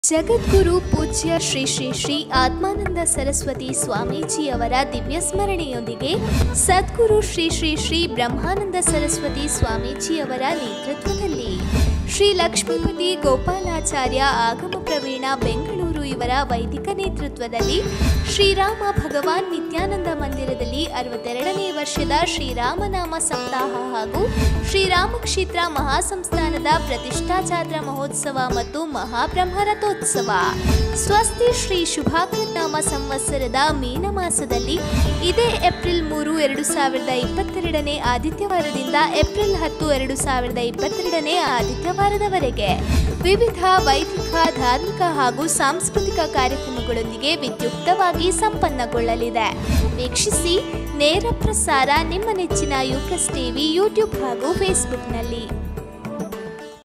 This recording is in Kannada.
ಜಗದ್ಗುರು ಪೂಜ್ಯ ಶ್ರೀ ಶ್ರೀ ಶ್ರೀ ಆತ್ಮಾನಂದ ಸರಸ್ವತಿ ಸ್ವಾಮೀಜಿಯವರ ದಿವ್ಯ ಸ್ಮರಣೆಯೊಂದಿಗೆ ಸದ್ಗುರು ಶ್ರೀ ಶ್ರೀ ಶ್ರೀ ಬ್ರಹ್ಮಾನಂದ ಸರಸ್ವತಿ ಸ್ವಾಮೀಜಿಯವರ ನೇತೃತ್ವದಲ್ಲಿ ಶ್ರೀ ಲಕ್ಷ್ಮೀಪತಿ ಗೋಪಾಲಾಚಾರ್ಯ ಆಗಮ ಪ್ರವೀಣ ಬೆಂಗಳೂರು ಇವರ ವೈದಿಕ ನೇತೃತ್ವದಲ್ಲಿ ಶ್ರೀರಾಮ ಭಗವಾನ್ ನಿತ್ಯಾನಂದ ಮಂದಿರದಲ್ಲಿ ಅರವತ್ತೆರಡನೇ ವರ್ಷದ ಶ್ರೀರಾಮನಾಮ ಸಪ್ತಾಹ ಹಾಗೂ ಶ್ರೀರಾಮ ಕ್ಷೇತ್ರ ಮಹಾಸಂಸ್ಥಾನದ ಪ್ರತಿಷ್ಠಾಚಾತ್ರ ಮಹೋತ್ಸವ ಮತ್ತು ಮಹಾಬ್ರಹ್ಮ ರಥೋತ್ಸವ ಸ್ವಸ್ತಿ ಶ್ರೀ ಶುಭಾಕೃತನಾಮ ಸಂವತ್ಸರದ ಮೀನ ಮಾಸದಲ್ಲಿ ಇದೇ ಏಪ್ರಿಲ್ ಮೂರು ಎರಡು ಸಾವಿರದ ಇಪ್ಪತ್ತೆರಡನೇ ಆದಿತ್ಯವಾರದಿಂದ ಏಪ್ರಿಲ್ ಹತ್ತು ಎರಡು ಸಾವಿರದ ಇಪ್ಪತ್ತೆರಡನೇ ಆದಿತ್ಯವಾರದವರೆಗೆ ವಿವಿಧ ವೈದಿಕ ಧಾರ್ಮಿಕ ಹಾಗೂ ಸಾಂಸ್ಕೃತಿಕ ಕಾರ್ಯಕ್ರಮಗಳೊಂದಿಗೆ ವಿದ್ಯುಕ್ತವಾಗಿ ಸಂಪನ್ನಗೊಳ್ಳಲಿದೆ ವೀಕ್ಷಿಸಿ ನೇರ ಪ್ರಸಾರ ನಿಮ್ಮ ನೆಚ್ಚಿನ ಯುಪ್ರಸ್ ಟಿವಿ ಯೂಟ್ಯೂಬ್ ಹಾಗೂ ಫೇಸ್ಬುಕ್ನಲ್ಲಿ